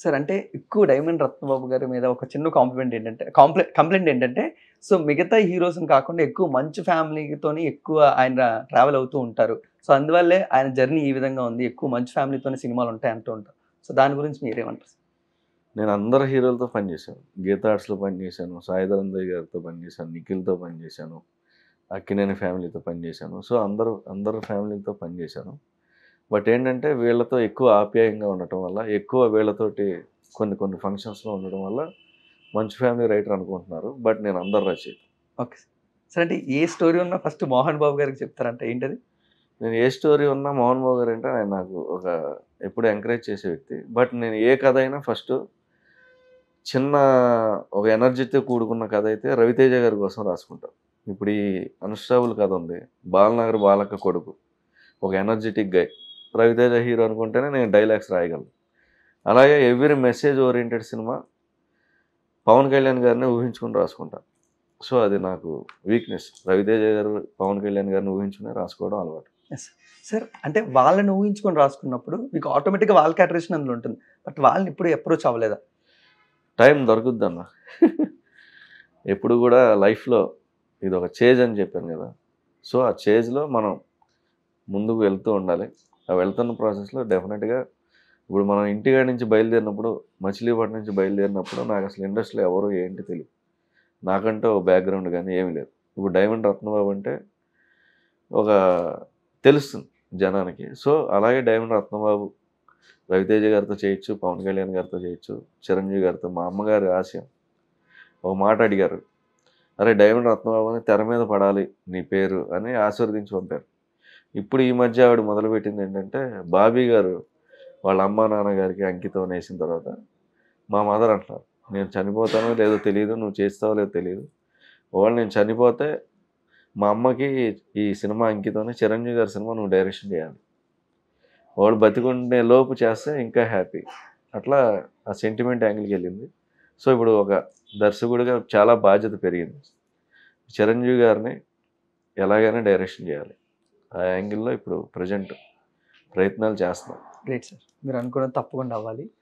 sir అంటే ఎక్కువ diamond Ratnababu గారి మీద ఒక చిన్న కాంప్లిమెంట్ ఏంటంటే కాంప్లై కంప్లైంట్ ఏంటంటే సో మిగతా హీరోస్ని కాకుండా ఎక్కువ మంచి ఫ్యామిలీతోని ఎక్కువ ఆయన ట్రావెల్ అవుతూ ఉంటారు సో అందువల్లే ఆయన జర్నీ ఈ విధంగా ఉంది ఎక్కువ మంచి ఫ్యామిలీతోనే సినిమాలు ఉంటాయి అంటూ ఉంటారు సో దాని గురించి మీరేమంటారు నేను అందరు హీరోలతో పనిచేశాను గీతా ఆర్ట్స్లో పనిచేశాను సాయిధరందయ్య గారితో పనిచేశాను నిఖిల్తో పనిచేశాను అక్కినేని ఫ్యామిలీతో పనిచేశాను సో అందరూ అందరు ఫ్యామిలీతో పనిచేశాను బట్ ఏంటంటే వీళ్ళతో ఎక్కువ ఆప్యాయంగా ఉండటం వల్ల ఎక్కువ వీళ్ళతోటి కొన్ని కొన్ని ఫంక్షన్స్లో ఉండడం వల్ల మంచి ఫ్యామిలీ రైటర్ అనుకుంటున్నారు బట్ నేను అందరు రచయిత ఓకే సార్ అంటే ఏ స్టోరీ ఉన్నా ఫస్ట్ మోహన్ బాబు గారికి చెప్తారంట ఏంటది నేను ఏ స్టోరీ ఉన్నా మోహన్ బాబు గారు అంటే ఆయన నాకు ఒక ఎప్పుడు ఎంకరేజ్ చేసే వ్యక్తి బట్ నేను ఏ కథ అయినా ఫస్ట్ చిన్న ఒక ఎనర్జీతో కూడుకున్న కథ అయితే రవితేజ గారి కోసం రాసుకుంటాను ఇప్పుడు ఈ అన్స్టాబుల్ కథ ఉంది బాలనగర్ బాలక్క కొడుకు ఒక ఎనర్జెటిక్ గై రవితేజ హీరో అనుకుంటేనే నేను డైలాగ్స్ రాయగలను అలాగే every message oriented cinema Pawan Kalyan గారిని ఊహించుకుని రాసుకుంటాను సో అది నాకు వీక్నెస్ రవితేజ గారు పవన్ కళ్యాణ్ గారిని ఊహించుకుని రాసుకోవడం అలవాటు సార్ అంటే వాళ్ళని ఊహించుకొని రాసుకున్నప్పుడు మీకు ఆటోమేటిక్గా వాళ్ళ క్యాటరేషన్ అందులో ఉంటుంది బట్ వాళ్ళని ఇప్పుడు అప్రోచ్ అవ్వలేదా టైం దొరుకుద్ది అన్న ఎప్పుడు కూడా లైఫ్లో ఇది ఒక చేజ్ అని చెప్పాను కదా సో ఆ చేజ్లో మనం ముందుకు వెళ్తూ ఉండాలి ఆ వెళ్తున్న ప్రాసెస్లో డెఫినెట్గా ఇప్పుడు మనం ఇంటికాడ నుంచి బయలుదేరినప్పుడు మచిలీపట్నం నుంచి బయలుదేరినప్పుడు నాకు అసలు ఇండస్ట్రీలో ఎవరు ఏంటి తెలియదు నాకంటే ఒక బ్యాక్గ్రౌండ్ కానీ ఏమీ లేదు ఇప్పుడు డైమండ్ రత్నబాబు అంటే ఒక తెలుస్తుంది జనానికి సో అలాగే డైమండ్ రత్నబాబు రవితేజ గారితో చేయొచ్చు పవన్ కళ్యాణ్ గారితో చేయొచ్చు చిరంజీవి గారితో మా అమ్మగారి ఆశయం ఒక మాట అడిగారు అరే డైమండ్ రత్నబాబు అని తెర మీద పడాలి నీ పేరు అని ఆశీర్వదించి పంపారు ఇప్పుడు ఈ మధ్య ఆవిడ మొదలుపెట్టింది ఏంటంటే బాబీ గారు వాళ్ళ అమ్మ నాన్నగారికి అంకితం వేసిన తర్వాత మా మదర్ అంటున్నారు నేను చనిపోతానో లేదో తెలియదు నువ్వు చేస్తావో లేదో తెలియదు వాళ్ళు నేను చనిపోతే మా అమ్మకి ఈ సినిమా అంకితం చిరంజీవి గారి సినిమా నువ్వు డైరెక్షన్ చేయాలి వాడు బతికుండే లోపు చేస్తే ఇంకా హ్యాపీ అట్లా ఆ సెంటిమెంట్ యాంగిల్కి వెళ్ళింది సో ఇప్పుడు ఒక దర్శకుడిగా చాలా బాధ్యత పెరిగింది చిరంజీవి గారిని ఎలాగైనా డైరెక్షన్ చేయాలి ఆ యాంగిల్లో ఇప్పుడు ప్రజెంట్ ప్రయత్నాలు చేస్తున్నాం గ్రేట్ సార్ మీరు అనుకున్నది తప్పకుండా అవ్వాలి